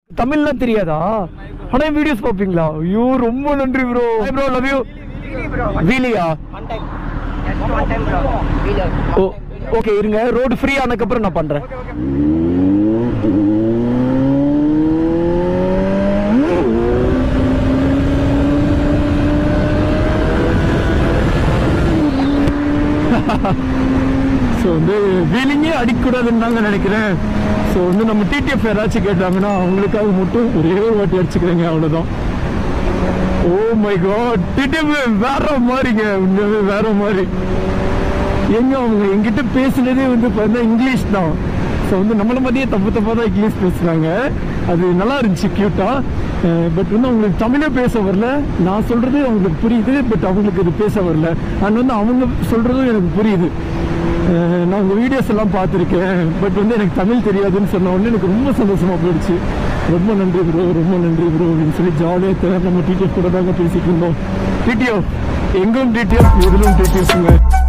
தமிழ்லாம் தெரியாதா ஆனா வீடியோஸ் பாப்பீங்களா ஐயோ ரொம்ப நன்றி ப்ரோ ப்ரோ லவ் யூ வீலியா ஓ ஓகே இருங்க ரோடு ஃப்ரீ ஆனதுக்கப்புறம் நான் பண்றேன் ஸோ வந்து வீலிங்கே அடிக்கக்கூடாதுன்னு தாங்க நினைக்கிறேன் ஸோ வந்து நம்ம டிடிஎஃப் யாராச்சும் கேட்டாங்கன்னா அவங்களுக்காக மட்டும் ஒரே ஒரு வாட்டி அடிச்சுக்கிறேங்க அவ்வளோதான் ஓ மை காட் டிடிஎஃப் வேற மாதிரிங்க உண்மையாவே வேற மாதிரி எங்க அவங்க எங்கிட்ட பேசுனதே வந்து பார்த்தீங்கன்னா இங்கிலீஷ் தான் ஸோ வந்து நம்மள மாதிரியே தப்பு தப்பாக தான் இங்கிலீஷ் பேசுனாங்க அது நல்லா இருந்துச்சு க்யூட்டா பட் வந்து அவங்களுக்கு தமிழே பேச வரல நான் சொல்றது அவங்களுக்கு புரியுது பட் அவங்களுக்கு இது பேச வரல அண்ட் வந்து அவங்க சொல்றதும் எனக்கு புரியுது அஹ் நான் உங்கள் வீடியோஸ் எல்லாம் பார்த்துருக்கேன் பட் வந்து எனக்கு தமிழ் தெரியாதுன்னு சொன்ன உடனே எனக்கு ரொம்ப சந்தோஷமா போயிடுச்சு ரொம்ப நன்றி ப்ரோ ரொம்ப நன்றி ப்ரோ அப்படின்னு சொல்லி ஜாலியாக நம்ம டிடிஎஃப் கூட தாங்க பேசிட்டு இருந்தோம் டிடிஎஃப் எங்கும் டிடிஎஃப் எதிலும் டிடிஎஃப்ங்க